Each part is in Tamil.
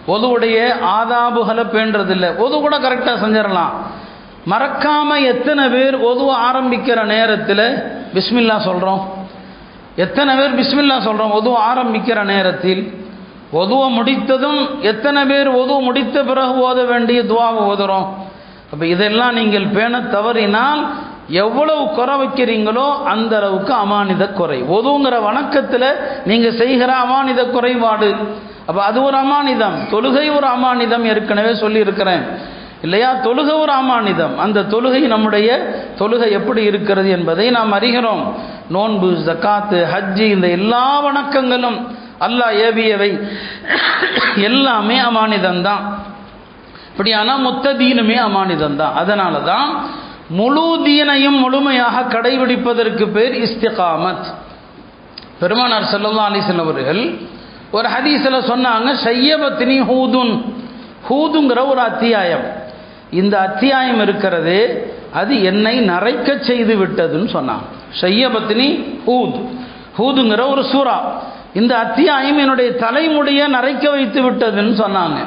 ஒதுவுடைய ஆதாபுகளை பேண்டதில்லை ஒது கூட கரெக்டாக செஞ்சிடலாம் மறக்காம எத்தனை பேர் ஒதுவ ஆரம்பிக்கிற நேரத்தில் பிஸ்மில்லா சொல்கிறோம் எத்தனை பேர் பிஸ்மில்லா சொல்கிறோம் ஒதுவ ஆரம்பிக்கிற நேரத்தில் ஒதுவ முடித்ததும் எத்தனை பேர் ஒதுவ முடித்த பிறகு ஓத வேண்டிய துவாவை ஓதுறோம் அப்போ இதெல்லாம் நீங்கள் பேண தவறினால் எவ்வளவு குறை வைக்கிறீங்களோ அந்த அளவுக்கு அமானித குறை ஒதுங்கிற வணக்கத்தில் நீங்கள் செய்கிற அமானித குறைபாடு அப்போ அது ஒரு அமானிதம் தொழுகை ஒரு அமானிதம் ஏற்கனவே சொல்லியிருக்கிறேன் இல்லையா தொழுகை ஒரு அமானிதம் அந்த தொழுகை நம்முடைய தொழுகை எப்படி இருக்கிறது என்பதை நாம் அறிகிறோம் நோன்பு ஜக்காத்து ஹஜ்ஜி இந்த எல்லா வணக்கங்களும் அல்லாஹ் ஏவியவை எல்லாமே அமானிதம் தான் இப்படியானா மொத்த தீனுமே அமானிதம் தான் அதனால தான் முழு தீனையும் முழுமையாக கடைபிடிப்பதற்கு பேர் இஸ்திகாமத் பெருமானார் செல்லல்லா அலிசன் அவர்கள் ஒரு ஹதீஸில் சொன்னாங்க ஷையபத்தினி ஹூதுன் ஹூதுங்கிற ஒரு அத்தியாயம் இந்த அத்தியாயம் இருக்கிறது அது என்னை நரைக்க செய்து விட்டதுன்னு சொன்னாங்க ஷையபத்தினி ஹூத் ஹூதுங்கிற ஒரு சூறா இந்த அத்தியாயம் என்னுடைய தலைமுடியை நரைக்க வைத்து விட்டதுன்னு சொன்னாங்க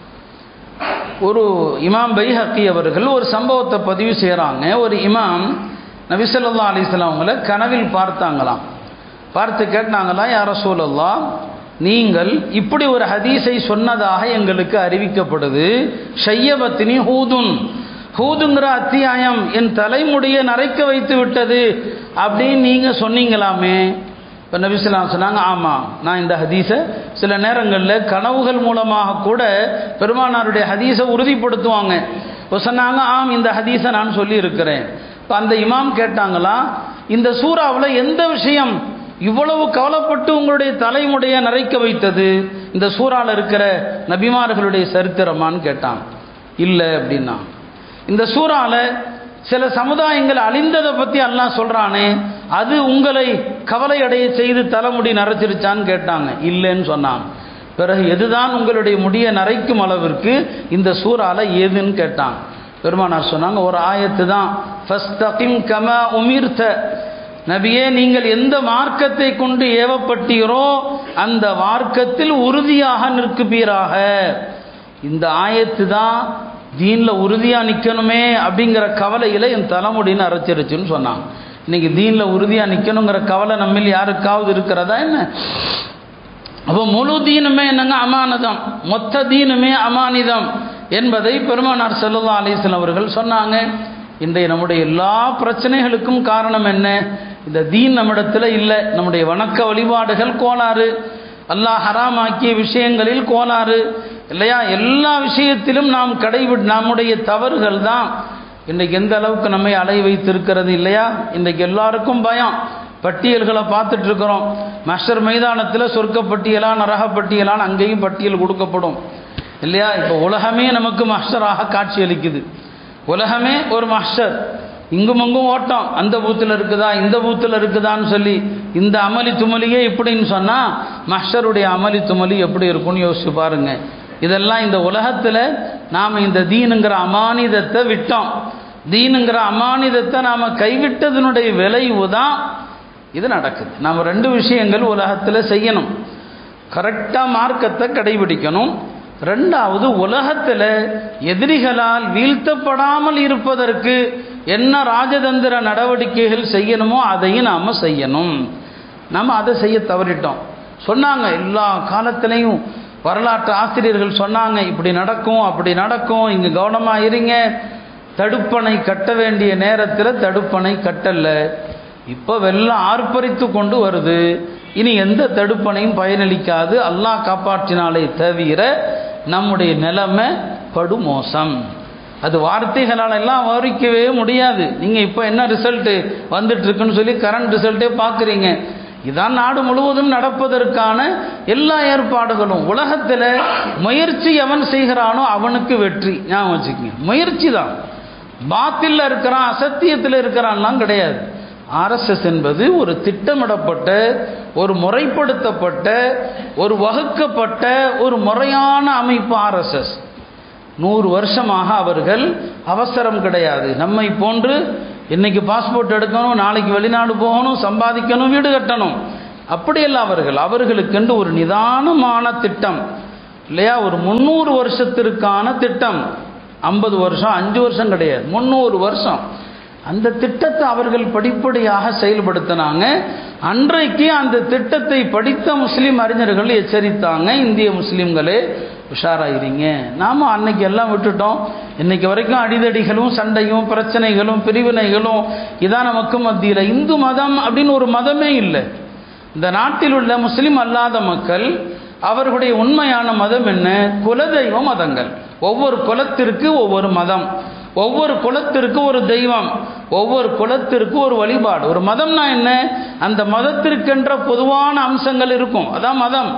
ஒரு இமாம் பைஹக்கி அவர்கள் ஒரு சம்பவத்தை பதிவு செய்கிறாங்க ஒரு இமாம் நபிசல்லா அலிஸ்லாம் அவங்கள கனவில் பார்த்தாங்களாம் பார்த்து கேட்டாங்களா யார சூழல்லா நீங்கள் இப்படி ஒரு ஹதீஸை சொன்னதாக எங்களுக்கு அறிவிக்கப்படுது ஷையபத்தினி ஹூதுன் ஹூதுங்கிற அத்தியாயம் என் தலைமுடியை நரைக்க வைத்து விட்டது அப்படின்னு நீங்கள் சொன்னீங்களாமே இப்போ நபிஸ்லாம் சொன்னாங்க ஆமாம் நான் இந்த ஹதீஸை சில நேரங்களில் கனவுகள் மூலமாக கூட பெருமானாருடைய ஹதீஸை உறுதிப்படுத்துவாங்க இப்போ சொன்னாங்க ஆம் இந்த ஹதீஸை நான் சொல்லியிருக்கிறேன் இப்போ அந்த இமாம் கேட்டாங்களா இந்த சூறாவில் எந்த விஷயம் இவ்வளவு கவலைப்பட்டு உங்களுடைய தலைமுடைய நரைக்க வைத்தது இந்த சூறாவில் இருக்கிற நபிமார்களுடைய சரித்திரமான்னு கேட்டான் இல்லை அப்படின்னா இந்த சூறாவில் சில சமுதாயங்கள் அழிந்ததை பற்றி அல்லாஹ் சொல்கிறானே அது உங்களை கவலை அடைய செய்து தலைமுடி நரைச்சிருச்சான்னு கேட்டாங்க இல்லைன்னு சொன்னாங்க பிறகு எதுதான் உங்களுடைய முடியை நரைக்கும் அளவிற்கு இந்த சூறால ஏதுன்னு கேட்டாங்க பெருமானார் சொன்னாங்க ஒரு ஆயத்து தான் ஃபஸ்தகிம் கம உமிர்த்த நபியே நீங்கள் எந்த மார்க்கத்தை கொண்டு ஏவப்பட்டீரோ அந்த மார்க்கத்தில் உறுதியாக நிற்குப்பீராக இந்த ஆயத்து தான் தீனில் உறுதியாக நிற்கணுமே அப்படிங்கிற கவலையில் என் தலைமுடின்னு அரைச்சிருச்சுன்னு சொன்னாங்க இன்னைக்கு தீனில் உறுதியாக நிற்கணுங்கிற கவலை நம்மில் யாருக்காவது இருக்கிறதா என்ன அப்போ முழு தீனுமே என்னங்க அமானதம் மொத்த தீனுமே அமானிதம் என்பதை பெருமானார் செல்லல்லா அலிஸ்லாம் அவர்கள் சொன்னாங்க இன்றைய நம்முடைய எல்லா பிரச்சனைகளுக்கும் காரணம் என்ன இந்த தீன் நம்மிடத்தில் இல்லை நம்முடைய வணக்க வழிபாடுகள் கோளாறு அல்லாஹ் ஹராமாக்கிய விஷயங்களில் கோளாறு இல்லையா எல்லா விஷயத்திலும் நாம் கடைபிடி நம்முடைய தவறுகள் தான் இன்றைக்கு எந்த அளவுக்கு நம்மை அலை வைத்திருக்கிறது இல்லையா இன்றைக்கு எல்லாருக்கும் பயம் பட்டியல்களை பார்த்துட்டு இருக்கிறோம் மஸ்டர் மைதானத்தில் சொர்க்க பட்டியலா நரக பட்டியலான்னு அங்கேயும் பட்டியல் கொடுக்கப்படும் இல்லையா இப்போ உலகமே நமக்கு மாஸ்டராக காட்சி அளிக்குது உலகமே ஒரு மாஸ்டர் இங்கும் அங்கும் ஓட்டம் அந்த பூத்தில் இருக்குதா இந்த பூத்தில் இருக்குதான்னு சொல்லி இந்த அமளி துமலியே இப்படின்னு சொன்னால் மாஸ்டருடைய அமளி துமலி எப்படி இருக்கும்னு யோசிச்சு பாருங்க இதெல்லாம் இந்த உலகத்தில் நாம் இந்த தீனுங்கிற அமானிதத்தை விட்டோம் தீனுங்கிற அமானிதத்தை நாம் கைவிட்டதனுடைய விளைவு தான் இது நடக்குது நாம் ரெண்டு விஷயங்கள் உலகத்தில் செய்யணும் கரெக்டாக மார்க்கத்தை கடைபிடிக்கணும் ரெண்டாவது உலகத்தில் எதிரிகளால் வீழ்த்தப்படாமல் இருப்பதற்கு என்ன ராஜதந்திர நடவடிக்கைகள் செய்யணுமோ அதையும் நாம் செய்யணும் நம்ம அதை செய்ய தவறிட்டோம் சொன்னாங்க எல்லா காலத்திலையும் வரலாற்று ஆசிரியர்கள் சொன்னாங்க இப்படி நடக்கும் அப்படி நடக்கும் இங்கே கவனமாக இருங்க தடுப்பணை கட்ட வேண்டிய நேரத்தில் தடுப்பணை கட்டல இப்போ வெள்ளம் ஆர்ப்பரித்து கொண்டு வருது இனி எந்த தடுப்பணையும் பயனளிக்காது அல்லாஹ் காப்பாற்றினாலே தவிர நம்முடைய நிலைமை படுமோசம் அது வார்த்தைகளால் எல்லாம் வரிக்கவே முடியாது நீங்கள் இப்போ என்ன ரிசல்ட்டு வந்துட்டுருக்குன்னு சொல்லி கரண்ட் ரிசல்ட்டே பார்க்குறீங்க இதான் நாடு முழுவதும் நடப்பதற்கான எல்லா ஏற்பாடுகளும் உலகத்தில் முயற்சி எவன் செய்கிறானோ அவனுக்கு வெற்றி ஞாபகம் வச்சுக்கோங்க முயற்சி தான் பாத்தில் இருக்கிறான் அசத்தியத்தில் இருக்கிறான்லாம் கிடையாது ஆர்எஸ்எஸ் என்பது ஒரு திட்டமிடப்பட்ட ஒரு முறைப்படுத்தப்பட்ட ஒரு வகுக்கப்பட்ட ஒரு முறையான அமைப்பு ஆர்எஸ்எஸ் நூறு வருஷமாக அவர்கள் அவசரம் கிடையாது நம்மை போன்று இன்னைக்கு பாஸ்போர்ட் எடுக்கணும் நாளைக்கு வெளிநாடு போகணும் சம்பாதிக்கணும் வீடு கட்டணும் அப்படியல்ல அவர்கள் அவர்களுக்கென்று ஒரு நிதானமான திட்டம் இல்லையா ஒரு முந்நூறு வருஷத்திற்கான திட்டம் ஐம்பது வருஷம் அஞ்சு வருஷம் கிடையாது முந்நூறு வருஷம் அந்த திட்டத்தை அவர்கள் படிப்படியாக செயல்படுத்தினாங்க அன்றைக்கு அந்த திட்டத்தை படித்த முஸ்லீம் அறிஞர்கள் எச்சரித்தாங்க இந்திய முஸ்லீம்களே உஷாராயிருங்க நாம அன்னைக்கு எல்லாம் விட்டுட்டோம் இன்னைக்கு வரைக்கும் அடிதடிகளும் சண்டையும் பிரச்சனைகளும் பிரிவினைகளும் இதான் நமக்கு மத்தியில் இந்து மதம் அப்படின்னு ஒரு மதமே இல்லை இந்த நாட்டில் உள்ள முஸ்லீம் அல்லாத மக்கள் அவர்களுடைய உண்மையான மதம் என்ன குலதெய்வ மதங்கள் ஒவ்வொரு குலத்திற்கு ஒவ்வொரு மதம் ஒவ்வொரு குலத்திற்கு ஒரு தெய்வம் ஒவ்வொரு குலத்திற்கு ஒரு வழிபாடு ஒரு மதம்னா என்ன அந்த மதத்திற்கென்ற பொதுவான அம்சங்கள் இருக்கும் அதான் மதம்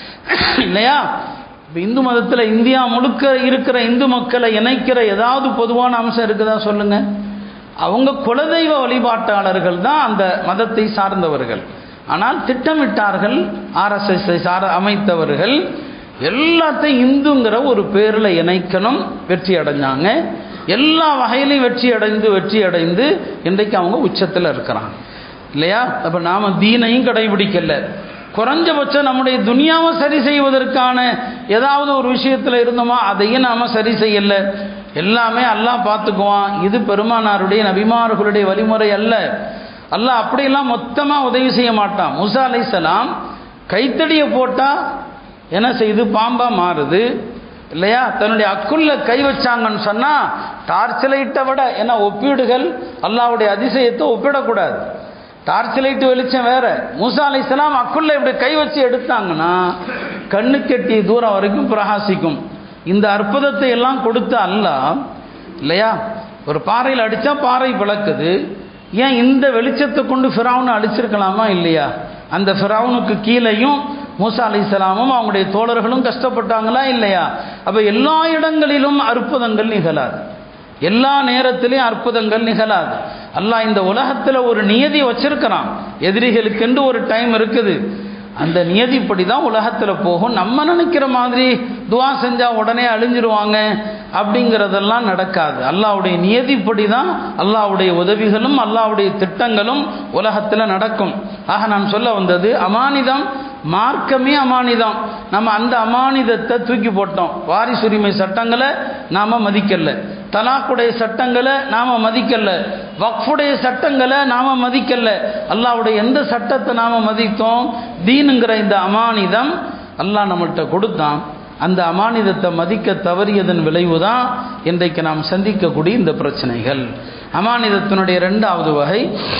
இல்லையா இப்போ இந்து மதத்தில் இந்தியா முழுக்க இருக்கிற இந்து மக்களை இணைக்கிற ஏதாவது பொதுவான அம்சம் இருக்குதா சொல்லுங்க அவங்க குலதெய்வ வழிபாட்டாளர்கள் தான் அந்த மதத்தை சார்ந்தவர்கள் ஆனால் திட்டமிட்டார்கள் ஆர்எஸ்எஸ்ஐ சார அமைத்தவர்கள் எல்லாத்தையும் இந்துங்கிற ஒரு பேரில் இணைக்கணும் வெற்றி அடைஞ்சாங்க எல்லா வகையிலையும் வெற்றி அடைந்து வெற்றி அடைந்து இன்றைக்கு அவங்க உச்சத்தில் இருக்கிறாங்க இல்லையா அப்போ நாம் தீனையும் கடைபிடிக்கல குறைஞ்சபட்சம் நம்முடைய துனியாவை சரி செய்வதற்கான ஏதாவது ஒரு விஷயத்தில் இருந்தோமா அதையும் நாம் சரி செய்யலை எல்லாமே அல்லாஹ் பார்த்துக்குவான் இது பெருமானாருடைய நபிமார்களுடைய வழிமுறை அல்ல அல்லாஹ் அப்படியெல்லாம் மொத்தமாக உதவி செய்ய மாட்டான் முசா அலைசலாம் கைத்தடியை போட்டால் என்ன செய்யுது பாம்பாக மாறுது இல்லையா தன்னுடைய அக்குள்ள கை வச்சாங்கன்னு சொன்னால் டார்ச் லைட்டை விட ஏன்னா ஒப்பீடுகள் அல்லாவுடைய அதிசயத்தை ஒப்பிடக்கூடாது டார்ச் லைட்டு வெளிச்சம் வேற மூசா அலைசலாம் அக்குள்ள இப்படி கை வச்சு எடுத்தாங்கன்னா கண்ணு கெட்டி தூரம் வரைக்கும் பிரகாசிக்கும் இந்த அற்புதத்தை எல்லாம் கொடுத்த அல்லாஹ் இல்லையா ஒரு பாறையில் அடித்தா பாறை பிளக்குது ஏன் இந்த வெளிச்சத்தை கொண்டு ஃபிராவுனை அழிச்சிருக்கலாமா இல்லையா அந்த ஃபிராவுனுக்கு கீழேயும் மூசா அலிசலாமும் அவங்களுடைய தோழர்களும் கஷ்டப்பட்டாங்களா இல்லையா அப்போ எல்லா இடங்களிலும் அற்புதங்கள் நிகழாது எல்லா நேரத்திலையும் அற்புதங்கள் நிகழாது அல்லாஹ் இந்த உலகத்தில் ஒரு நியதி வச்சிருக்கிறான் எதிரிகளுக்கென்று ஒரு டைம் இருக்குது அந்த நியதிப்படி தான் உலகத்தில் போகும் நம்ம நினைக்கிற மாதிரி துவா செஞ்சால் உடனே அழிஞ்சிருவாங்க அப்படிங்கிறதெல்லாம் நடக்காது அல்லாவுடைய நியதிப்படி தான் அல்லாவுடைய உதவிகளும் அல்லாவுடைய திட்டங்களும் உலகத்தில் நடக்கும் ஆக நான் சொல்ல வந்தது அமானிதம் மார்க்கமே அமானிதம் நம்ம அந்த அமானிதத்தை தூக்கி போட்டோம் வாரிசுரிமை சட்டங்களை நாம் மதிக்கல தலாக்குடைய சட்டங்களை நாம் மதிக்கல வக்ஃபுடைய சட்டங்களை நாம் மதிக்கல அல்லாவுடைய எந்த சட்டத்தை நாம் மதித்தோம் தீனுங்கிற இந்த அமானிதம் அல்லாஹ் நம்மள்கிட்ட கொடுத்தான் அந்த அமானிதத்தை மதிக்க தவறியதன் விளைவு தான் இன்றைக்கு நாம் சந்திக்கக்கூடிய இந்த பிரச்சனைகள் அமானிதத்தினுடைய ரெண்டாவது வகை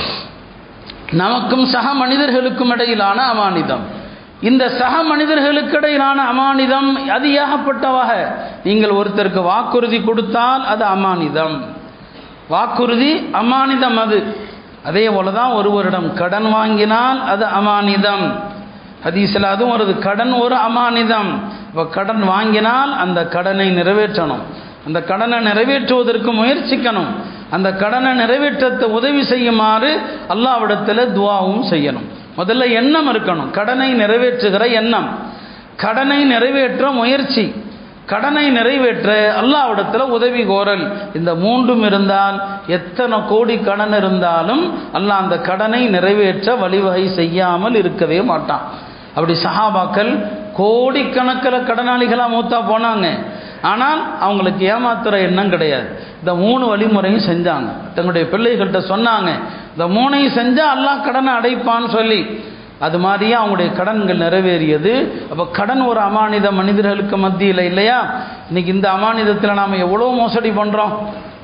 நமக்கும் சக மனிதர்களுக்கும் இடையிலான அமானிதம் இந்த சக மனிதர்களுக்கு இடையிலான அமானிதம் அது ஏகப்பட்ட வகை நீங்கள் ஒருத்தருக்கு வாக்குறுதி கொடுத்தால் அது அமானிதம் வாக்குறுதி அமானிதம் அது அதே போல தான் ஒருவரிடம் கடன் வாங்கினால் அது அமானிதம் ஹதீஸில் அதுவும் வருது கடன் ஒரு அமானிதம் இப்போ கடன் வாங்கினால் அந்த கடனை நிறைவேற்றணும் அந்த கடனை நிறைவேற்றுவதற்கு முயற்சிக்கணும் அந்த கடனை நிறைவேற்றத்தை உதவி செய்யுமாறு அல்லாவிடத்தில் துவாவும் செய்யணும் முதல்ல எண்ணம் இருக்கணும் கடனை நிறைவேற்றுகிற எண்ணம் கடனை நிறைவேற்ற முயற்சி கடனை நிறைவேற்ற அல்லாவிடத்தில் உதவி கோரல் இந்த மூன்றும் இருந்தால் எத்தனை கோடி கடன் இருந்தாலும் அல்லாஹ் அந்த கடனை நிறைவேற்ற வழிவகை செய்யாமல் இருக்கவே மாட்டான் அப்படி சஹாபாக்கள் கோடிக்கணக்கில் கடனாளிகளாக மூத்தா போனாங்க ஆனால் அவங்களுக்கு ஏமாத்துற எண்ணம் கிடையாது இந்த மூணு வழிமுறையும் செஞ்சாங்க தங்களுடைய பிள்ளைகள்கிட்ட சொன்னாங்க இந்த மூணையும் செஞ்சால் அல்லாஹ் கடனை அடைப்பான்னு சொல்லி அது மாதிரியே அவங்களுடைய கடன்கள் நிறைவேறியது அப்போ கடன் ஒரு அமானித மனிதர்களுக்கு மத்தியில் இல்லையா இன்னைக்கு இந்த அமானிதத்தில் நாம் எவ்வளோ மோசடி பண்ணுறோம்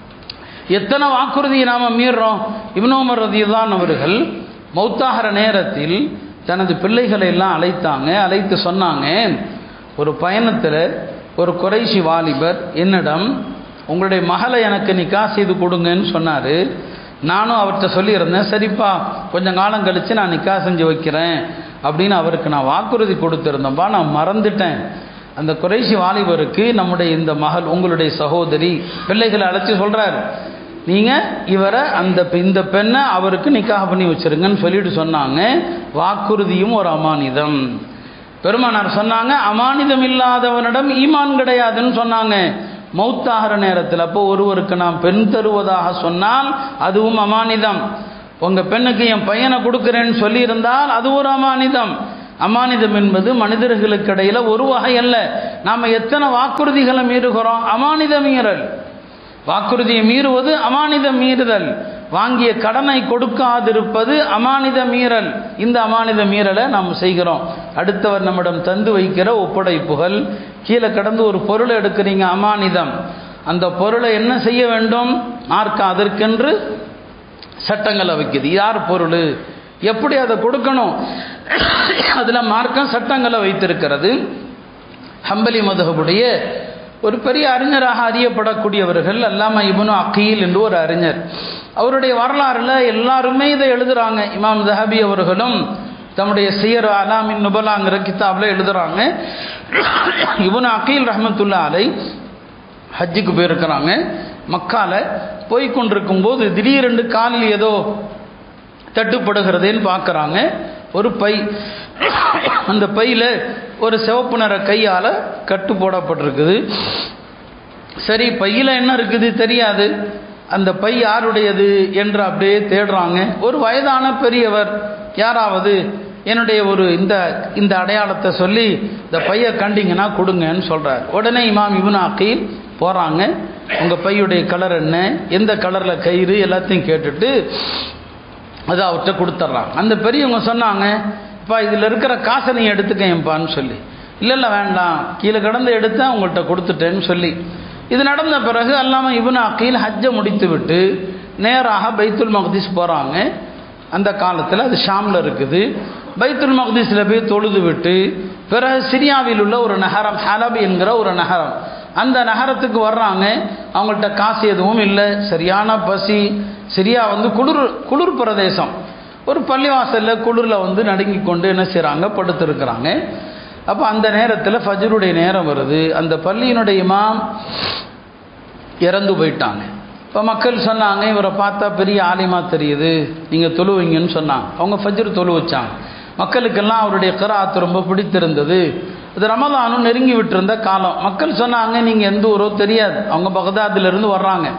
எத்தனை வாக்குறுதியை நாம் மீறுறோம் இப்னோமர் ரதியுதான் அவர்கள் மௌத்தாகிற நேரத்தில் தனது பிள்ளைகளை எல்லாம் அழைத்தாங்க அழைத்து சொன்னாங்க ஒரு பயணத்தில் ஒரு குறைசி வாலிபர் என்னிடம் உங்களுடைய மகளை எனக்கு நிக்கா செய்து கொடுங்கன்னு சொன்னார் நானும் அவர்கிட்ட சொல்லியிருந்தேன் சரிப்பா கொஞ்சம் காலம் கழித்து நான் நிக்கா செஞ்சு வைக்கிறேன் அப்படின்னு அவருக்கு நான் வாக்குறுதி கொடுத்துருந்தேன்ப்பா நான் மறந்துட்டேன் அந்த குறைசி வாலிபருக்கு நம்முடைய இந்த மகள் உங்களுடைய சகோதரி பிள்ளைகளை அழைச்சி சொல்கிறார் நீங்கள் இவரை அந்த இந்த பெண்ணை அவருக்கு நிக்காக பண்ணி வச்சிருங்கன்னு சொல்லிட்டு சொன்னாங்க வாக்குறுதியும் ஒரு அமானிதம் பெருமானார் சொன்னாங்க அமானிதம் இல்லாதவனிடம் ஈமான் கிடையாதுன்னு சொன்னாங்க மௌத்தாகிற நேரத்தில் அப்போ ஒருவருக்கு நாம் பெண் தருவதாக சொன்னால் அதுவும் அமானிதம் உங்கள் பெண்ணுக்கு என் பையனை கொடுக்குறேன்னு சொல்லியிருந்தால் அது ஒரு அமானிதம் அமானிதம் என்பது மனிதர்களுக்கு இடையில ஒரு வகை அல்ல நாம் எத்தனை வாக்குறுதிகளை மீறுகிறோம் அமானித மீறல் வாக்குறுதியை மீறுவது அமானித மீறுதல் வாங்கிய கடனை கொடுக்காதிருப்பது அமானித மீறல் இந்த அமானித மீறலை நாம் செய்கிறோம் அடுத்தவர் நம்மிடம் தந்து வைக்கிற ஒப்படைப்புகள் கீழே கடந்து ஒரு பொருளை எடுக்கிறீங்க அமானிதம் அந்த பொருளை என்ன செய்ய வேண்டும் மார்க்க அதற்கென்று சட்டங்களை வைக்குது யார் பொருள் எப்படி அதை கொடுக்கணும் அதில் மார்க்கம் சட்டங்களை வைத்திருக்கிறது ஹம்பலி மதுகபுடைய ஒரு பெரிய அறிஞராக அறியப்படக்கூடியவர்கள் அல்லாம இபனு அக்கீல் என்று ஒரு அறிஞர் அவருடைய வரலாறுல எல்லாருமே இதை எழுதுறாங்க இமாம் ஜஹபி அவர்களும் தம்முடைய சியர் அலாமின் நுபலாங்கிற கிதாபில் எழுதுறாங்க இபனு அக்கீல் ரஹமத்துல்லா அலை ஹஜ்ஜுக்கு போயிருக்கிறாங்க மக்கால போய் கொண்டிருக்கும் போது திடீரென்று காலில் ஏதோ தட்டுப்படுகிறதேன்னு பார்க்குறாங்க ஒரு பை அந்த பையில் ஒரு சிவப்பு நிற கையால் கட்டு போடப்பட்டிருக்குது சரி பையில் என்ன இருக்குது தெரியாது அந்த பை யாருடையது என்று அப்படியே தேடுறாங்க ஒரு வயதான பெரியவர் யாராவது என்னுடைய ஒரு இந்த இந்த அடையாளத்தை சொல்லி இந்த பையை கண்டிங்கன்னா கொடுங்கன்னு சொல்கிறார் உடனே இமாம் இபுன் அக்கீல் போகிறாங்க உங்கள் பையுடைய கலர் என்ன எந்த கலரில் கயிறு எல்லாத்தையும் கேட்டுட்டு அதை அவர்கிட்ட கொடுத்துட்றாங்க அந்த பெரியவங்க சொன்னாங்க இப்போ இதில் இருக்கிற காசை நீ எடுத்துக்கேன்ப்பான்னு சொல்லி இல்லை இல்லை வேண்டாம் கீழே கடந்து எடுத்தேன் உங்கள்கிட்ட கொடுத்துட்டேன்னு சொல்லி இது நடந்த பிறகு அல்லாமல் இவனு அக்கீல் ஹஜ்ஜை முடித்து விட்டு நேராக பைத்துல் மக்தீஸ் போகிறாங்க அந்த காலத்தில் அது ஷாமில் இருக்குது பைத்துல் மக்தீஸில் போய் தொழுது விட்டு பிறகு சிரியாவில் உள்ள ஒரு நகரம் ஹலப் என்கிற ஒரு நகரம் அந்த நகரத்துக்கு வர்றாங்க அவங்கள்ட்ட காசு எதுவும் இல்லை சரியான பசி சிரியா வந்து குளிர் குளிர் பிரதேசம் ஒரு பள்ளிவாசலில் குளிரில் வந்து நடுங்கி கொண்டு என்ன செய்கிறாங்க படுத்திருக்கிறாங்க அப்போ அந்த நேரத்தில் ஃபஜருடைய நேரம் வருது அந்த பள்ளியினுடைய இமாம் இறந்து போயிட்டாங்க இப்போ மக்கள் சொன்னாங்க இவரை பார்த்தா பெரிய ஆலிமா தெரியுது நீங்கள் தொழுவீங்கன்னு சொன்னாங்க அவங்க ஃபஜ்ரு தொழு வச்சாங்க மக்களுக்கெல்லாம் அவருடைய கராத்து ரொம்ப பிடித்திருந்தது இது ரமதானும் நெருங்கி விட்டிருந்த காலம் மக்கள் சொன்னாங்க நீங்கள் எந்த ஊரோ தெரியாது அவங்க பகதாதிலிருந்து வர்றாங்க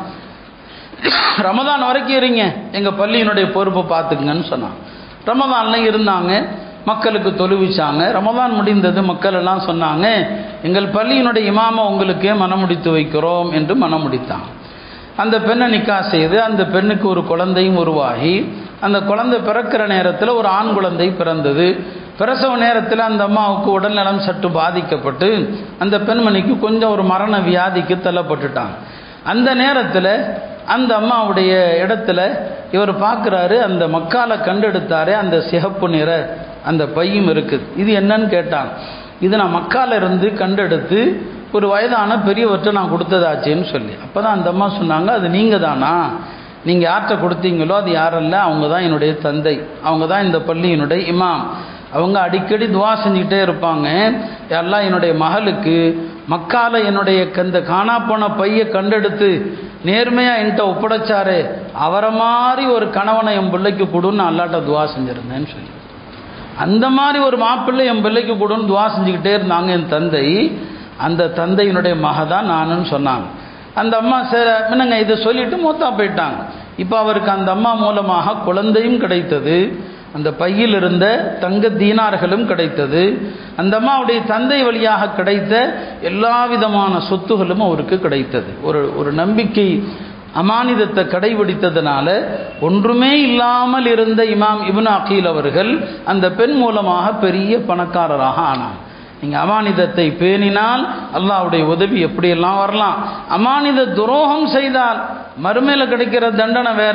ரமதான் வரைக்கும் இருங்க எங்கள் பள்ளியினுடைய பொறுப்பை பார்த்துக்குங்கன்னு சொன்னாங்க ரமதான்ல இருந்தாங்க மக்களுக்கு தொழுவிச்சாங்க ரமதான் முடிந்தது மக்கள் எல்லாம் சொன்னாங்க எங்கள் பள்ளியினுடைய இமாமை உங்களுக்கே மனமுடித்து வைக்கிறோம் என்று மனமுடித்தாங்க அந்த பெண்ணை நிக்கா செய்து அந்த பெண்ணுக்கு ஒரு குழந்தையும் உருவாகி அந்த குழந்தை பிறக்கிற நேரத்தில் ஒரு ஆண் குழந்தை பிறந்தது பிரசவ நேரத்தில் அந்த அம்மாவுக்கு உடல்நலம் சற்று பாதிக்கப்பட்டு அந்த பெண்மணிக்கு கொஞ்சம் ஒரு மரண வியாதிக்கு தள்ளப்பட்டுட்டாங்க அந்த நேரத்தில் அந்த அம்மாவுடைய இடத்துல இவர் பார்க்குறாரு அந்த மக்கால கண்டெடுத்தாரே அந்த சிகப்பு நிற அந்த பையும் இருக்குது இது என்னன்னு கேட்டாங்க இது நான் மக்கால இருந்து கண்டெடுத்து ஒரு வயதான பெரியவற்றை நான் கொடுத்ததாச்சேன்னு சொல்லி அப்போ தான் அந்த அம்மா சொன்னாங்க அது நீங்கள் தானா நீங்கள் யார்கிட்ட கொடுத்தீங்களோ அது யாரல்ல அவங்க தான் என்னுடைய தந்தை அவங்க தான் இந்த பள்ளியினுடைய இமாம் அவங்க அடிக்கடி துவா செஞ்சுக்கிட்டே இருப்பாங்க எல்லாம் என்னுடைய மகளுக்கு மக்கால என்னுடைய இந்த காணா போன பையை கண்டெடுத்து நேர்மையாக என்கிட்ட ஒப்படைச்சாரு அவரை மாதிரி ஒரு கணவனை என் பிள்ளைக்கு கொடுன்னு அல்லாட்ட துவா செஞ்சுருந்தேன்னு சொல்லி அந்த மாதிரி ஒரு மாப்பிள்ளை என் பிள்ளைக்கு கொடுன்னு துவா செஞ்சுக்கிட்டே இருந்தாங்க என் தந்தை அந்த தந்தையினுடைய மக தான் நானுன்னு சொன்னாங்க அந்த அம்மா சரி என்னங்க இதை சொல்லிட்டு மூத்தா போயிட்டாங்க இப்போ அவருக்கு அந்த அம்மா மூலமாக குழந்தையும் கிடைத்தது அந்த பையில் இருந்த தங்க தீனார்களும் கிடைத்தது அந்த அம்மாவுடைய தந்தை வழியாக கிடைத்த எல்லா விதமான சொத்துகளும் அவருக்கு கிடைத்தது ஒரு ஒரு நம்பிக்கை அமானிதத்தை கடைபிடித்ததுனால ஒன்றுமே இல்லாமல் இருந்த இமாம் இப்னு அகீல் அவர்கள் அந்த பெண் மூலமாக பெரிய பணக்காரராக ஆனார் நீங்கள் அமானிதத்தை பேணினால் அல்லாவுடைய உதவி எப்படியெல்லாம் வரலாம் அமானித துரோகம் செய்தால் மறுமையில் கிடைக்கிற தண்டனை வேற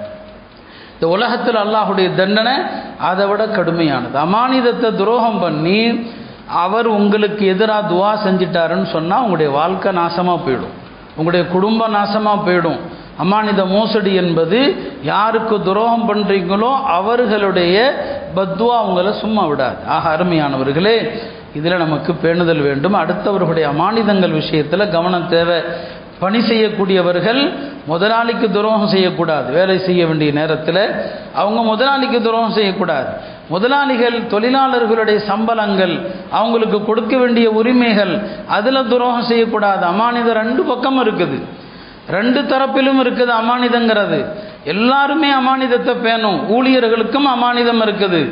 இந்த உலகத்தில் அல்லாஹுடைய தண்டனை அதை விட கடுமையானது அமானிதத்தை துரோகம் பண்ணி அவர் உங்களுக்கு எதிராக துவா செஞ்சிட்டாருன்னு சொன்னால் உங்களுடைய வாழ்க்கை நாசமாக போயிடும் உங்களுடைய குடும்பம் நாசமாக போயிடும் அமானித மோசடி என்பது யாருக்கு துரோகம் பண்ணுறீங்களோ அவர்களுடைய பத்வா உங்களை சும்மா விடாது ஆக அருமையானவர்களே இதில் நமக்கு பேணுதல் வேண்டும் அடுத்தவர்களுடைய அமானிதங்கள் விஷயத்தில் கவனம் தேவை பணி செய்யக்கூடியவர்கள் முதலாளிக்கு துரோகம் செய்யக்கூடாது வேலை செய்ய வேண்டிய நேரத்தில் அவங்க முதலாளிக்கு துரோகம் செய்யக்கூடாது முதலாளிகள் தொழிலாளர்களுடைய சம்பளங்கள் அவங்களுக்கு கொடுக்க வேண்டிய உரிமைகள் அதில் துரோகம் செய்யக்கூடாது அமானிதம் ரெண்டு பக்கம் இருக்குது ரெண்டு தரப்பிலும் இருக்குது அமானிதங்கிறது எல்லாருமே அமானிதத்தை பேணும் ஊழியர்களுக்கும் அமானிதம் இருக்குது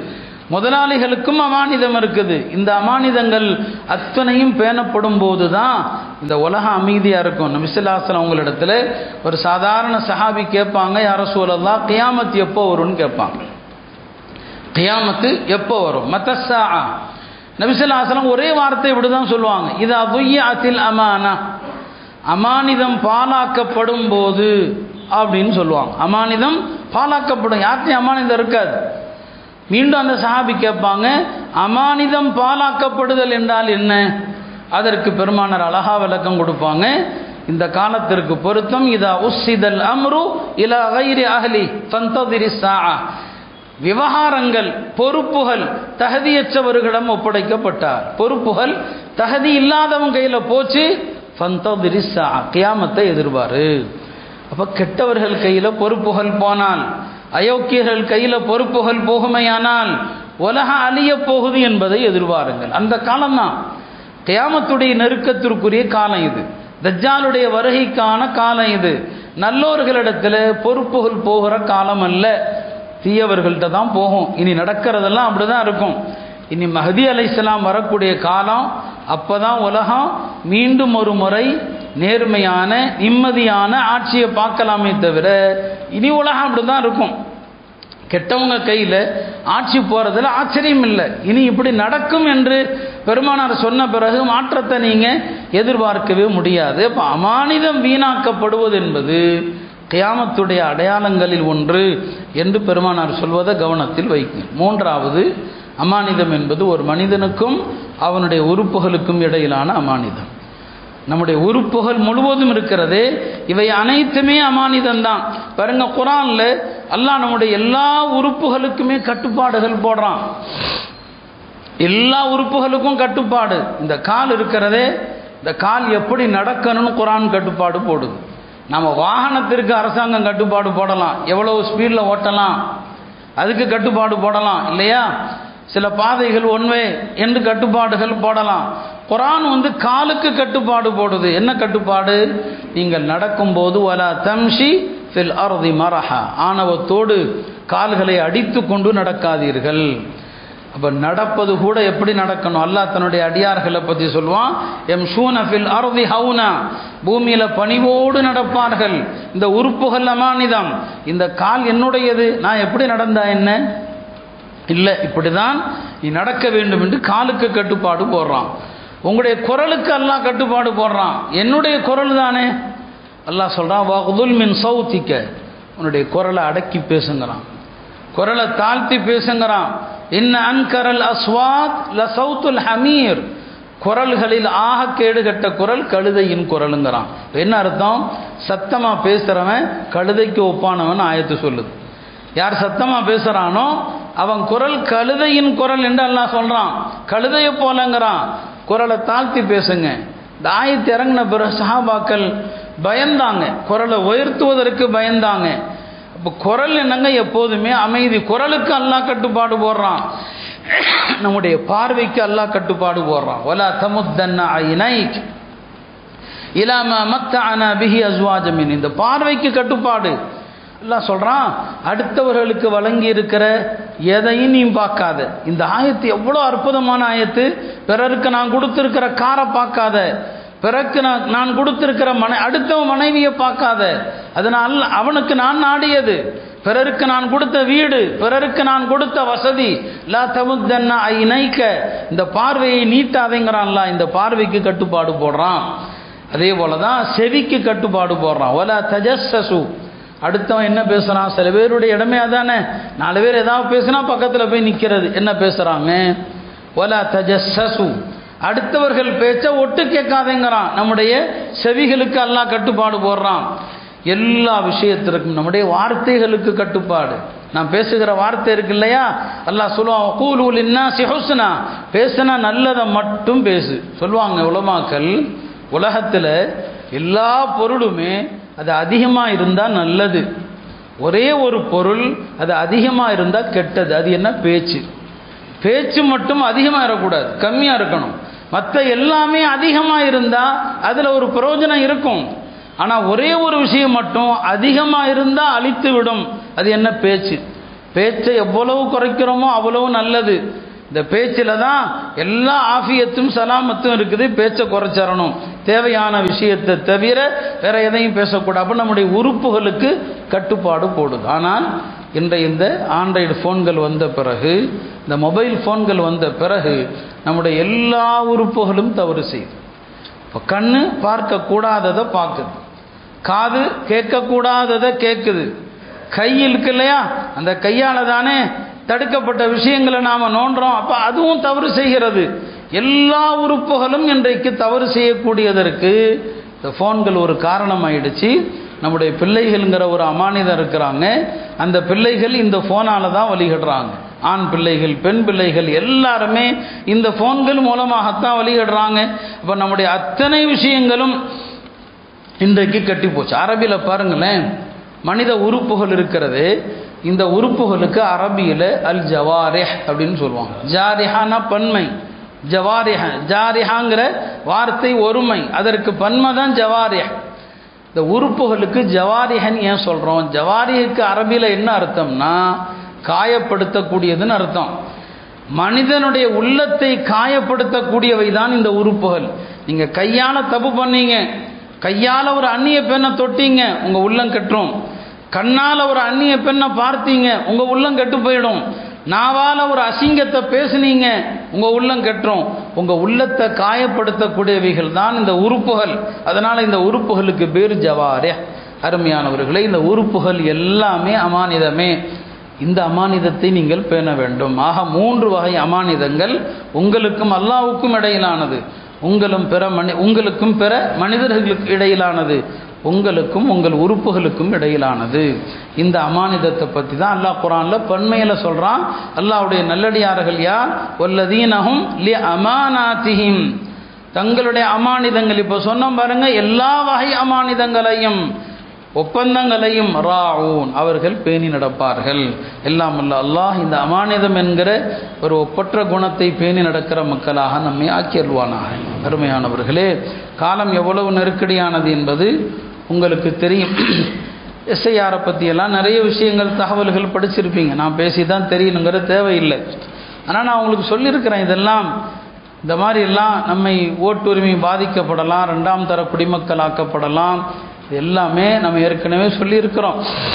முதலாளிகளுக்கும் அமானிதம் இருக்குது இந்த அமானிதங்கள் அத்தனையும் பேணப்படும் போது தான் இந்த உலகம் அமைதியாக இருக்கும் நபிசுல்லாசலம் உங்களிடத்துல ஒரு சாதாரண சஹாபி கேட்பாங்க யார சூழல்லாம் கியாமத் எப்போ வரும்னு கேட்பாங்க கியாமத்து எப்போ வரும் மத்தசா நபிசுல்லாசலம் ஒரே வார்த்தை இப்படி தான் சொல்லுவாங்க இது அபுய்யாத்தில் அமானா அமானிதம் பாலாக்கப்படும் போது அப்படின்னு சொல்லுவாங்க அமானிதம் பாலாக்கப்படும் யார்கிட்டையும் அமானிதம் இருக்காது மீண்டும் அந்த சஹாபி கேட்பாங்க அமானிதம் பாலாக்கப்படுதல் என்றால் என்ன அதற்கு பெருமானார் அழகா விளக்கம் கொடுப்பாங்க இந்த காலத்திற்கு பொருத்தம் இதா உஸ்ஸிதல் அம்ரு இலா கைரி அகலி தந்ததிரி சா விவகாரங்கள் பொறுப்புகள் தகுதியற்றவர்களிடம் ஒப்படைக்கப்பட்டார் பொறுப்புகள் தகுதி இல்லாதவன் கையில் போச்சு ஃபந்ததிரி சா கியாமத்தை எதிர்பாரு அப்போ கெட்டவர்கள் கையில் பொறுப்புகள் போனால் அயோக்கியர்கள் கையில் பொறுப்புகள் போகுமையானால் உலகம் அழிய போகுது என்பதை எதிர்பாருங்கள் அந்த காலம்தான் கியாமத்துடைய நெருக்கத்திற்குரிய காலம் இது தஜ்ஜாலுடைய வருகைக்கான காலம் இது நல்லோர்களிடத்தில் பொறுப்புகள் போகிற காலம் அல்ல தீயவர்கள்ட்ட தான் போகும் இனி நடக்கிறதெல்லாம் அப்படி தான் இருக்கும் இனி மஹதி அலைசலாம் வரக்கூடிய காலம் அப்போ தான் உலகம் மீண்டும் ஒரு முறை நேர்மையான நிம்மதியான ஆட்சியை பார்க்கலாமே தவிர இனி உலகம் அப்படி தான் இருக்கும் கெட்டவங்க கையில் ஆட்சி போகிறதுல ஆச்சரியம் இல்லை இனி இப்படி நடக்கும் என்று பெருமானார் சொன்ன பிறகு மாற்றத்தை நீங்கள் எதிர்பார்க்கவே முடியாது இப்போ அமானிதம் வீணாக்கப்படுவது என்பது கியாமத்துடைய அடையாளங்களில் ஒன்று என்று பெருமானார் சொல்வதை கவனத்தில் வைக்கும் மூன்றாவது அமானிதம் என்பது ஒரு மனிதனுக்கும் அவனுடைய உறுப்புகளுக்கும் இடையிலான அமானிதம் நம்முடைய உறுப்புகள் முழுவதும் இருக்கிறது இவை அனைத்துமே அமானிதம் தான் பாருங்க குரான்ல அல்லாஹ் நம்முடைய எல்லா உறுப்புகளுக்குமே கட்டுப்பாடுகள் போடுறான் எல்லா உறுப்புகளுக்கும் கட்டுப்பாடு இந்த கால் இருக்கிறதே இந்த கால் எப்படி நடக்கணும்னு குரான் கட்டுப்பாடு போடுது நம்ம வாகனத்திற்கு அரசாங்கம் கட்டுப்பாடு போடலாம் எவ்வளவு ஸ்பீடில் ஓட்டலாம் அதுக்கு கட்டுப்பாடு போடலாம் இல்லையா சில பாதைகள் ஒன்வே என்று கட்டுப்பாடுகள் போடலாம் குரான் வந்து காலுக்கு கட்டுப்பாடு போடுது என்ன கட்டுப்பாடு நீங்கள் நடக்கும்போது வலா தம்ஷி ஃபில் அர்தி மரஹா ஆணவத்தோடு கால்களை அடித்து கொண்டு நடக்காதீர்கள் அப்போ நடப்பது கூட எப்படி நடக்கணும் அல்லாஹ் தன்னுடைய அடியார்களை பற்றி சொல்லுவான் எம் ஷூனஃபில் அர்தி ஹவுனா பூமியில் பணிவோடு நடப்பார்கள் இந்த உறுப்புகள் அமானிதம் இந்த கால் என்னுடையது நான் எப்படி நடந்தா என்ன இல்லை இப்படி தான் நீ நடக்க வேண்டும் என்று காலுக்கு கட்டுப்பாடு போடுறான் உங்களுடைய குரலுக்கு எல்லாம் கட்டுப்பாடு போடுறான் என்னுடைய குரல் தானே அல்லாஹ் சொல்கிறான் வகுதுல் மின் சௌத்திக்க உன்னுடைய குரலை அடக்கி பேசுங்கிறான் குரலை தாழ்த்தி பேசுங்கிறான் இன்ன அன்கரல் அஸ்வாத் ல சவுத்துல் ஹமீர் குரல்களில் ஆக கேடு கட்ட குரல் கழுதையின் குரலுங்கிறான் என்ன அர்த்தம் சத்தமாக பேசுகிறவன் கழுதைக்கு ஒப்பானவன் ஆயத்து சொல்லுது யார் சத்தமாக பேசுகிறானோ அவன் குரல் கழுதையின் குரல் என்று அல்லாஹ் சொல்கிறான் கழுதையை போலங்கிறான் குரலை தாழ்த்தி பேசுங்க இந்த ஆயத்து இறங்கின பிறகு சஹாபாக்கள் பயந்தாங்க குரலை உயர்த்துவதற்கு பயந்தாங்க இப்போ குரல் என்னங்க எப்போதுமே அமைதி குரலுக்கு அல்லாஹ் கட்டுப்பாடு போடுறான் நம்முடைய பார்வைக்கு அல்லாஹ் கட்டுப்பாடு போடுறான் ஒலா தமுத்தன்ன ஐனைக் இலாம மத்த அன பிஹி அஸ்வாஜமின் இந்த பார்வைக்கு கட்டுப்பாடு எல்லாம் சொல்கிறான் அடுத்தவர்களுக்கு வழங்கி இருக்கிற எதையும் நீ பார்க்காத இந்த ஆயத்து எவ்வளோ அற்புதமான ஆயத்து பிறருக்கு நான் கொடுத்துருக்கிற காரை பார்க்காத பிறகு நான் நான் கொடுத்திருக்கிற மனை அடுத்தவன் மனைவியை பார்க்காத அதனால் அவனுக்கு நான் நாடியது பிறருக்கு நான் கொடுத்த வீடு பிறருக்கு நான் கொடுத்த வசதி லா தமுத்தன்னா ஐநைக்க இந்த பார்வையை நீட்டாதேங்கிறான்ல இந்த பார்வைக்கு கட்டுப்பாடு போடுறான் அதே போல தான் செவிக்கு கட்டுப்பாடு போடுறான் ஒலா தஜஸ்ஸசு அடுத்தவன் என்ன பேசுகிறான் சில பேருடைய இடமே அதானே நாலு பேர் ஏதாவது பேசுனா பக்கத்தில் போய் நிற்கிறது என்ன பேசுகிறாங்க ஒலா தஜஸ்ஸசு அடுத்தவர்கள் பேச்ச ஒட்டு கேட்காதேங்கிறான் நம்முடைய செவிகளுக்கு எல்லாம் கட்டுப்பாடு போடுறான் எல்லா விஷயத்திற்கும் நம்முடைய வார்த்தைகளுக்கு கட்டுப்பாடு நான் பேசுகிற வார்த்தை இருக்கு இல்லையா அல்லாஹ் சொல்லுவான் கூலூல் இன்னா சிஹுஸ்னா பேசுனா நல்லதை மட்டும் பேசு சொல்லுவாங்க உலமாக்கள் உலகத்தில் எல்லா பொருளுமே அது அதிகமாக இருந்தால் நல்லது ஒரே ஒரு பொருள் அது அதிகமாக இருந்தால் கெட்டது அது என்ன பேச்சு பேச்சு மட்டும் அதிகமாக இருக்கக்கூடாது கம்மியாக இருக்கணும் மற்ற எல்லாமே அதிகமாக இருந்தால் அதில் ஒரு பிரயோஜனம் இருக்கும் ஆனால் ஒரே ஒரு விஷயம் மட்டும் அதிகமாக இருந்தால் அழித்து விடும் அது என்ன பேச்சு பேச்சை எவ்வளவு குறைக்கிறோமோ அவ்வளவு நல்லது இந்த பேச்சில் தான் எல்லா ஆஃபியத்தும் சலாமத்தும் இருக்குது பேச்சை குறைச்சிடணும் தேவையான விஷயத்தை தவிர வேற எதையும் பேசக்கூடாது அப்போ நம்முடைய உறுப்புகளுக்கு கட்டுப்பாடு போடுது ஆனால் இன்றைய இந்த ஆண்ட்ராய்டு ஃபோன்கள் வந்த பிறகு இந்த மொபைல் ஃபோன்கள் வந்த பிறகு நம்முடைய எல்லா உறுப்புகளும் தவறு செய்யுது இப்போ கண்ணு பார்க்கக்கூடாததை பார்க்குது காது கேட்கக்கூடாததை கேட்குது கை இருக்கு இல்லையா அந்த கையால் தானே தடுக்கப்பட்ட விஷயங்களை நாம் நோண்டுறோம் அப்போ அதுவும் தவறு செய்கிறது எல்லா உறுப்புகளும் இன்றைக்கு தவறு செய்யக்கூடியதற்கு இந்த ஃபோன்கள் ஒரு காரணம் ஆயிடுச்சு நம்முடைய பிள்ளைகள்ங்கிற ஒரு அமானிதம் இருக்கிறாங்க அந்த பிள்ளைகள் இந்த ஃபோனால தான் வழிகிடுறாங்க ஆண் பிள்ளைகள் பெண் பிள்ளைகள் எல்லாருமே இந்த ஃபோன்கள் மூலமாகத்தான் வழிகிடுறாங்க அப்போ நம்முடைய அத்தனை விஷயங்களும் இன்றைக்கு கட்டி போச்சு அரபியில் பாருங்களேன் மனித உறுப்புகள் இருக்கிறது இந்த உறுப்புகளுக்கு அரபியில் அல் ஜவாரிஹ் அப்படின்னு சொல்லுவாங்க ஜாரிஹானா பன்மை ஜவாரிஹ ஜாரிஹாங்கிற வார்த்தை ஒருமை அதற்கு பன்மை தான் ஜவாரிஹ் இந்த உறுப்புகளுக்கு ஜவாரிஹன் ஏன் சொல்கிறோம் ஜவாரிஹுக்கு அரபியில் என்ன அர்த்தம்னா காயப்படுத்தக்கூடியதுன்னு அர்த்தம் மனிதனுடைய உள்ளத்தை காயப்படுத்தக்கூடியவை தான் இந்த உறுப்புகள் நீங்கள் கையால் தப்பு பண்ணீங்க கையால் ஒரு அந்நிய பெண்ணை தொட்டீங்க உங்கள் உள்ளம் கெட்டுரும் கண்ணால் ஒரு அந்நிய பெண்ணை பார்த்தீங்க உங்கள் உள்ளம் கெட்டு போயிடும் நாவால் ஒரு அசிங்கத்தை பேசுனீங்க உங்கள் உள்ளம் கெட்டுரும் உங்கள் உள்ளத்தை காயப்படுத்தக்கூடியவைகள் தான் இந்த உறுப்புகள் அதனால் இந்த உறுப்புகளுக்கு பேர் ஜவாரே அருமையானவர்களே இந்த உறுப்புகள் எல்லாமே அமானிதமே இந்த அமானிதத்தை நீங்கள் பேண வேண்டும் ஆக மூன்று வகை அமானிதங்கள் உங்களுக்கும் அல்லாவுக்கும் இடையிலானது உங்களும் பிற மனி உங்களுக்கும் பிற மனிதர்களுக்கு இடையிலானது உங்களுக்கும் உங்கள் உறுப்புகளுக்கும் இடையிலானது இந்த அமானிதத்தை பற்றி தான் அல்லாஹ் குரானில் பன்மையில் சொல்கிறான் அல்லாஹ்வுடைய நல்லடியார்கள் யார் ஒல்லதீனகும் லி அமானாத்திஹிம் தங்களுடைய அமானிதங்கள் இப்போ சொன்னோம் பாருங்க எல்லா வகை அமானிதங்களையும் ஒப்பந்தங்களையும் ராவூன் அவர்கள் பேணி நடப்பார்கள் எல்லாம் அல்ல அல்லாஹ் இந்த அமானிதம் என்கிற ஒரு ஒப்பற்ற குணத்தை பேணி நடக்கிற மக்களாக நம்மை ஆக்கியல்வானாக அருமையானவர்களே காலம் எவ்வளவு நெருக்கடியானது என்பது உங்களுக்கு தெரியும் எஸ்ஐஆரை பற்றியெல்லாம் நிறைய விஷயங்கள் தகவல்கள் படிச்சிருப்பீங்க நான் பேசி தான் தெரியணுங்கிற தேவையில்லை ஆனால் நான் உங்களுக்கு சொல்லியிருக்கிறேன் இதெல்லாம் இந்த மாதிரி எல்லாம் நம்மை ஓட்டுரிமை பாதிக்கப்படலாம் ரெண்டாம் தர குடிமக்களாக்கப்படலாம் இது எல்லாமே நம்ம ஏற்கனவே சொல்லியிருக்கிறோம்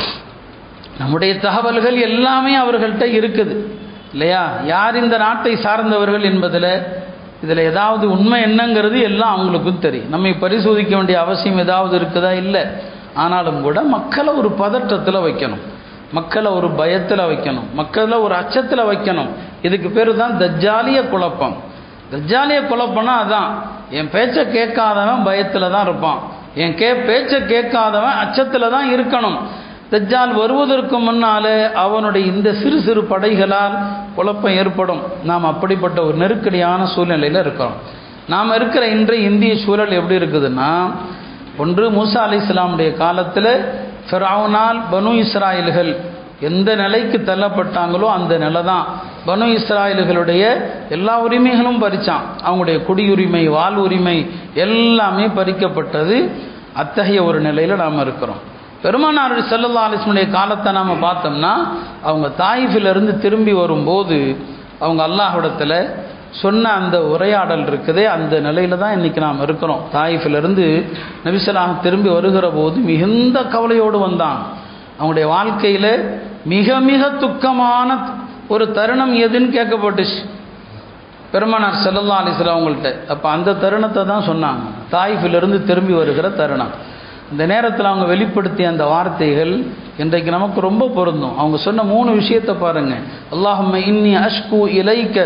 நம்முடைய தகவல்கள் எல்லாமே அவர்கள்ட்ட இருக்குது இல்லையா யார் இந்த நாட்டை சார்ந்தவர்கள் என்பதில் இதில் ஏதாவது உண்மை என்னங்கிறது எல்லாம் அவங்களுக்கும் தெரியும் நம்மை பரிசோதிக்க வேண்டிய அவசியம் ஏதாவது இருக்குதா இல்லை ஆனாலும் கூட மக்களை ஒரு பதற்றத்தில் வைக்கணும் மக்களை ஒரு பயத்தில் வைக்கணும் மக்களை ஒரு அச்சத்தில் வைக்கணும் இதுக்கு பேர் தான் தஜ்ஜாலிய குழப்பம் தஜ்ஜாலிய குழப்பம்னா அதான் என் பேச்சை கேட்காதவன் பயத்தில் தான் இருப்பான் என் கே பேச்சை கேட்காதவன் அச்சத்தில் தான் இருக்கணும் தஜ்ஜால் வருவதற்கு முன்னாலே அவனுடைய இந்த சிறு சிறு படைகளால் குழப்பம் ஏற்படும் நாம் அப்படிப்பட்ட ஒரு நெருக்கடியான சூழ்நிலையில் இருக்கிறோம் நாம் இருக்கிற இன்றைய இந்திய சூழல் எப்படி இருக்குதுன்னா ஒன்று மூசா அலி இஸ்லாமுடைய காலத்தில் ஃபிரௌனால் பனு இஸ்ராயல்கள் எந்த நிலைக்கு தள்ளப்பட்டாங்களோ அந்த நிலை தான் பனு இஸ்ராயல்களுடைய எல்லா உரிமைகளும் பறித்தான் அவங்களுடைய குடியுரிமை வாழ் உரிமை எல்லாமே பறிக்கப்பட்டது அத்தகைய ஒரு நிலையில் நாம் இருக்கிறோம் பெருமானார் செல்லல்லா அலிஸ்மனுடைய காலத்தை நாம் பார்த்தோம்னா அவங்க தாயிஃபிலிருந்து திரும்பி வரும்போது அவங்க அல்லாஹ்விடத்தில் சொன்ன அந்த உரையாடல் இருக்குதே அந்த நிலையில் தான் இன்றைக்கி நாம் இருக்கிறோம் தாயிஃபிலிருந்து நபிசலாக திரும்பி வருகிற போது மிகுந்த கவலையோடு வந்தான் அவங்களுடைய வாழ்க்கையில் மிக மிக துக்கமான ஒரு தருணம் எதுன்னு கேட்கப்பட்டுச்சு பெருமானார் செல்லல்லா அலிஸ்லாம் அவங்கள்ட்ட அப்போ அந்த தருணத்தை தான் சொன்னாங்க தாயிஃபிலிருந்து திரும்பி வருகிற தருணம் இந்த நேரத்தில் அவங்க வெளிப்படுத்திய அந்த வார்த்தைகள் இன்றைக்கு நமக்கு ரொம்ப பொருந்தும் அவங்க சொன்ன மூணு விஷயத்தை பாருங்க அல்லாஹும்ம இன்னி அஷ்கு இலைக்க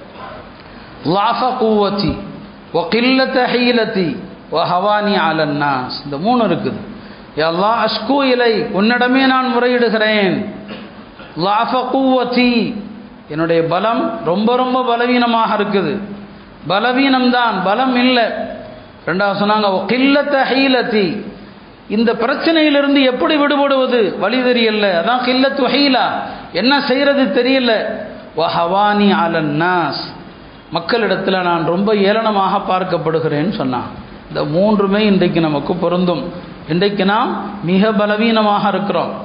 லாஃப கூவத்தி ஒ கில்லத்த ஹீலத்தி ஒ ஹவானி அலன்னாஸ் இந்த மூணு இருக்குது எல்லா அஷ்கு இலை உன்னிடமே நான் முறையிடுகிறேன் லாஃப கூவத்தி என்னுடைய பலம் ரொம்ப ரொம்ப பலவீனமாக இருக்குது பலவீனம்தான் பலம் இல்லை ரெண்டாவது சொன்னாங்க கில்லத்த ஹீலத்தி இந்த பிரச்சனையிலிருந்து எப்படி விடுபடுவது வழி தெரியல அதான் கில்லத்து ஹீலா என்ன செய்யறது தெரியல வஹவானி அலன்னாஸ் மக்களிடத்தில் நான் ரொம்ப ஏளனமாக பார்க்கப்படுகிறேன்னு சொன்னான் இந்த மூன்றுமே இன்றைக்கு நமக்கு பொருந்தும் இன்றைக்கு நாம் மிக பலவீனமாக இருக்கிறோம்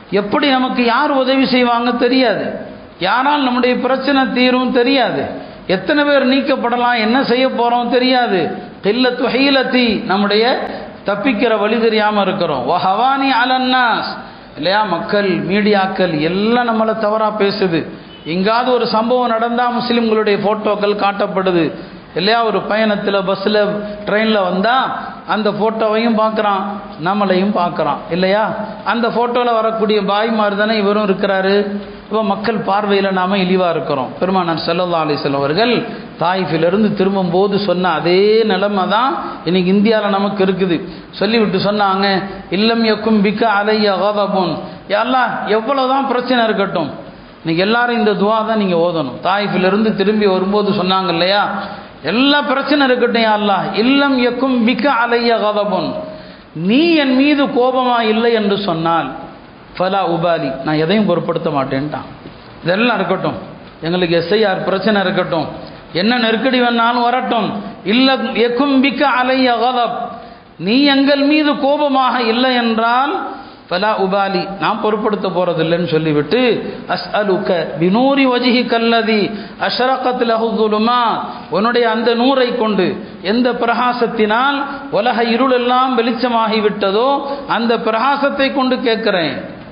எப்படி நமக்கு யார் உதவி செய்வாங்க தெரியாது யாரால் நம்முடைய பிரச்சனை தீரும் தெரியாது எத்தனை பேர் நீக்கப்படலாம் என்ன செய்ய போகிறோம் தெரியாது கில்லத்து ஹீலத்தி நம்முடைய தப்பிக்கிற வழி தெரியாமல் இருக்கிறோம் ஓ ஹவானி அலன்னாஸ் இல்லையா மக்கள் மீடியாக்கள் எல்லாம் நம்மளை தவறாக பேசுது எங்காவது ஒரு சம்பவம் நடந்தால் முஸ்லீம்களுடைய ஃபோட்டோக்கள் காட்டப்படுது இல்லையா ஒரு பயணத்தில் பஸ்ஸில் ட்ரெயினில் வந்தால் அந்த ஃபோட்டோவையும் பார்க்குறான் நம்மளையும் பார்க்குறான் இல்லையா அந்த ஃபோட்டோவில் வரக்கூடிய பாய்மார் தானே இவரும் இருக்கிறாரு இப்போ மக்கள் பார்வையில் நாம் இழிவாக இருக்கிறோம் பெருமானார் செல்லல்லா அலிஸ்லாம் அவர்கள் தாய்ஃபிலிருந்து திரும்பும்போது சொன்ன அதே நிலைமை தான் இன்னைக்கு இந்தியாவில் நமக்கு இருக்குது சொல்லிவிட்டு சொன்னாங்க இல்லம் எக்கும் பிக்க அலைய அகதபுன் எல்லாம் எவ்வளோதான் பிரச்சனை இருக்கட்டும் இன்னைக்கு எல்லாரும் இந்த துவா தான் நீங்கள் ஓதணும் தாய்ஃபிலிருந்து திரும்பி வரும்போது சொன்னாங்க இல்லையா எல்லா பிரச்சனை இருக்கட்டும் யா அல்லாஹ் இல்லம் எக்கும் பிக்க அலைய கதபுன் நீ என் மீது கோபமா இல்லை என்று சொன்னால் ஃபலா உபாலி நான் எதையும் பொருட்படுத்த மாட்டேன்ட்டான் இதெல்லாம் இருக்கட்டும் எங்களுக்கு எஸ்ஐஆர் பிரச்சனை இருக்கட்டும் என்ன நெருக்கடி வேணாலும் வரட்டும் இல்ல எக்கும் பிக்க அலைய கதப் நீ எங்கள் மீது கோபமாக இல்லை என்றால் ஃபலா உபாலி நான் பொருட்படுத்த போறதில்லைன்னு சொல்லிவிட்டு அஸ் அலுக்க பினூரி வஜிஹி கல்லதி அஷரகத் லஹுதுலுமா உன்னுடைய அந்த நூரை கொண்டு எந்த பிரகாசத்தினால் உலக இருளெல்லாம் வெளிச்சமாகி விட்டதோ அந்த பிரகாசத்தை கொண்டு கேட்கிறேன்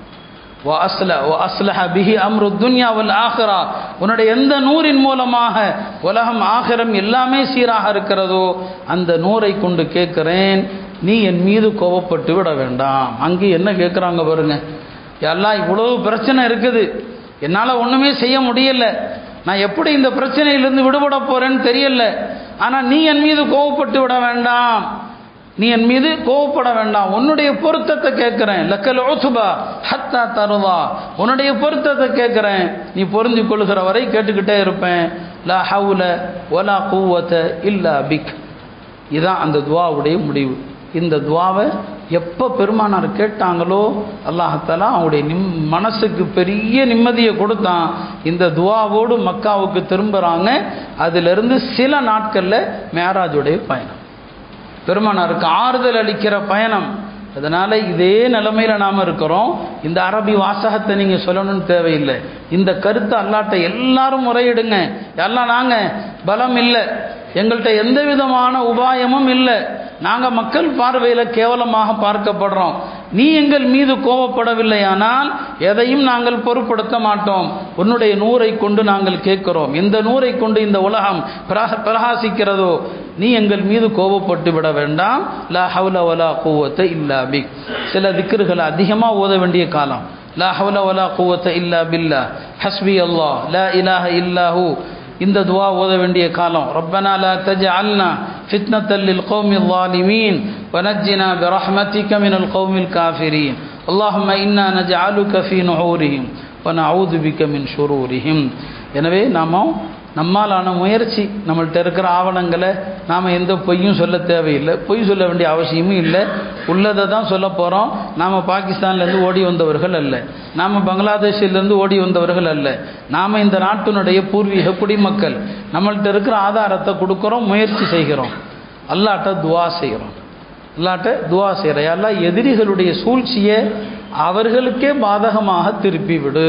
உன்னுடைய எந்த நூரின் மூலமாக உலகம் ஆகிரம் எல்லாமே சீராக இருக்கிறதோ அந்த நூரை கொண்டு கேட்கிறேன் நீ என் மீது கோபப்பட்டு விட வேண்டாம் அங்கே என்ன கேட்குறாங்க பாருங்க எல்லாம் இவ்வளவு பிரச்சனை இருக்குது என்னால் ஒன்றுமே செய்ய முடியல நான் எப்படி இந்த பிரச்சனையிலிருந்து விடுபட போறேன்னு தெரியல ஆனால் நீ என் மீது கோவப்பட்டு விட வேண்டாம் நீ என் மீது கோவப்பட வேண்டாம் உன்னுடைய பொருத்தத்தை கேட்கிறேன் லக்கல் ஓசுபா ஹத்தா தருவா உன்னுடைய பொருத்தத்தை கேட்கிறேன் நீ பொருந்தி கொள்கிற வரை கேட்டுக்கிட்டே இருப்பேன் லா ஹவுல ஒலா கூவத்த இல்லா பிக் இதுதான் அந்த துவாவுடைய முடிவு இந்த துவாவை எப்போ பெருமானார் கேட்டாங்களோ அல்லாஹாலா அவங்களுடைய நிம் மனசுக்கு பெரிய நிம்மதியை கொடுத்தான் இந்த துவாவோடு மக்காவுக்கு திரும்புகிறாங்க அதிலிருந்து சில நாட்களில் மேராஜுடைய பயணம் பெருமானாருக்கு ஆறுதல் அளிக்கிற பயணம் அதனால் இதே நிலைமையில் நாம் இருக்கிறோம் இந்த அரபி வாசகத்தை நீங்கள் சொல்லணும்னு தேவையில்லை இந்த கருத்தை அல்லாட்ட எல்லாரும் முறையிடுங்க எல்லாம் நாங்கள் பலம் இல்லை எங்கள்கிட்ட எந்த விதமான உபாயமும் இல்லை நாங்கள் மக்கள் பார்வையில் கேவலமாக பார்க்கப்படுறோம் நீ எங்கள் மீது கோபப்படவில்லையானால் எதையும் நாங்கள் பொருட்படுத்த மாட்டோம் உன்னுடைய நூரை கொண்டு நாங்கள் கேட்கிறோம் இந்த நூரை கொண்டு இந்த உலகம் பிரகாசிக்கிறதோ நீ எங்கள் மீது கோபப்பட்டு விட வேண்டாம் லா ஹவுல வலா கூவத்தை இல்லா பிக் சில திக்கர்கள் அதிகமாக ஓத வேண்டிய காலம் லா ஹவுல வலா கூவத்தை இல்லா பில்லா ஹஸ்பி அல்லாஹ் லா இலாஹ இல்லாஹூ இந்த துவா ஓத வேண்டிய காலம் ரப்பனா லா தஜ்அல்னா ஃபித்னத்தல் லில் கௌமில் ظالمين ونجنا برحمتك من القوم الكافرين اللهم إنا نجعلك في نحورهم ونعوذ بك من شرورهم எனவே நாம நம்மாலான முயற்சி நம்மள்ட்ட இருக்கிற ஆவணங்களை நாம் எந்த பொய்யும் சொல்ல தேவையில்லை பொய் சொல்ல வேண்டிய அவசியமும் இல்லை உள்ளதை தான் சொல்ல போகிறோம் நாம் பாகிஸ்தான்லேருந்து ஓடி வந்தவர்கள் அல்ல நாம் பங்களாதேஷிலேருந்து ஓடி வந்தவர்கள் அல்ல நாம் இந்த நாட்டினுடைய பூர்வீக குடிமக்கள் நம்மள்ட்ட இருக்கிற ஆதாரத்தை கொடுக்குறோம் முயற்சி செய்கிறோம் அல்லாட்ட துவா செய்கிறோம் அல்லாட்ட துவா செய்கிறோம் எல்லாம் எதிரிகளுடைய சூழ்ச்சியை அவர்களுக்கே பாதகமாக திருப்பி விடு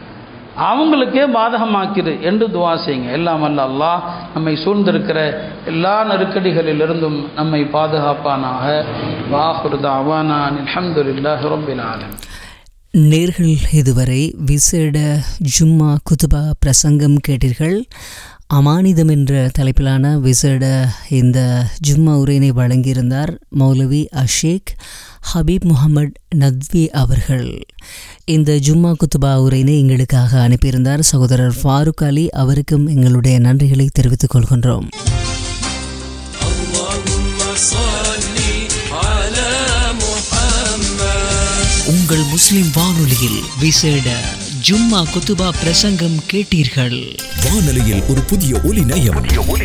அவங்களுக்கே பாதகமாக்கிடு என்று துவா செய்யுங்க எல்லாம் அல்ல அல்லாஹ் நம்மை சூழ்ந்திருக்கிற எல்லா நெருக்கடிகளிலிருந்தும் நம்மை பாதுகாப்பானாக வாஹுர்தா அவானான் அலமதுல்லாஹ் ரபில் ஆலம் நேர்கள் இதுவரை விசேட ஜும்மா குதுபா பிரசங்கம் கேட்டீர்கள் அமானிதம் என்ற தலைப்பிலான விசேட இந்த ஜும்மா உரையினை வழங்கியிருந்தார் மௌலவி அஷேக் ஹபீப் முகமது நத்வி அவர்கள் இந்த ஜும்மா குத்துபா உரையினை எங்களுக்காக அனுப்பியிருந்தார் சகோதரர் ஃபாரூக் அலி அவருக்கும் எங்களுடைய நன்றிகளை தெரிவித்துக் கொள்கின்றோம் உங்கள் முஸ்லிம் வானொலியில் விசேட ஜும்மா குத்துபா பிரசங்கம் கேட்டீர்கள் வானொலியில் ஒரு புதிய ஒலி நயம்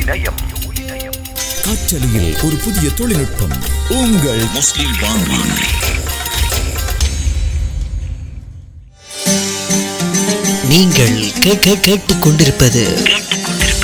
காற்றலையில் ஒரு புதிய தொழில்நுட்பம் உங்கள் முஸ்லிம் வானொலி நீங்கள் கேட்க கேட்டுக் கொண்டிருப்பது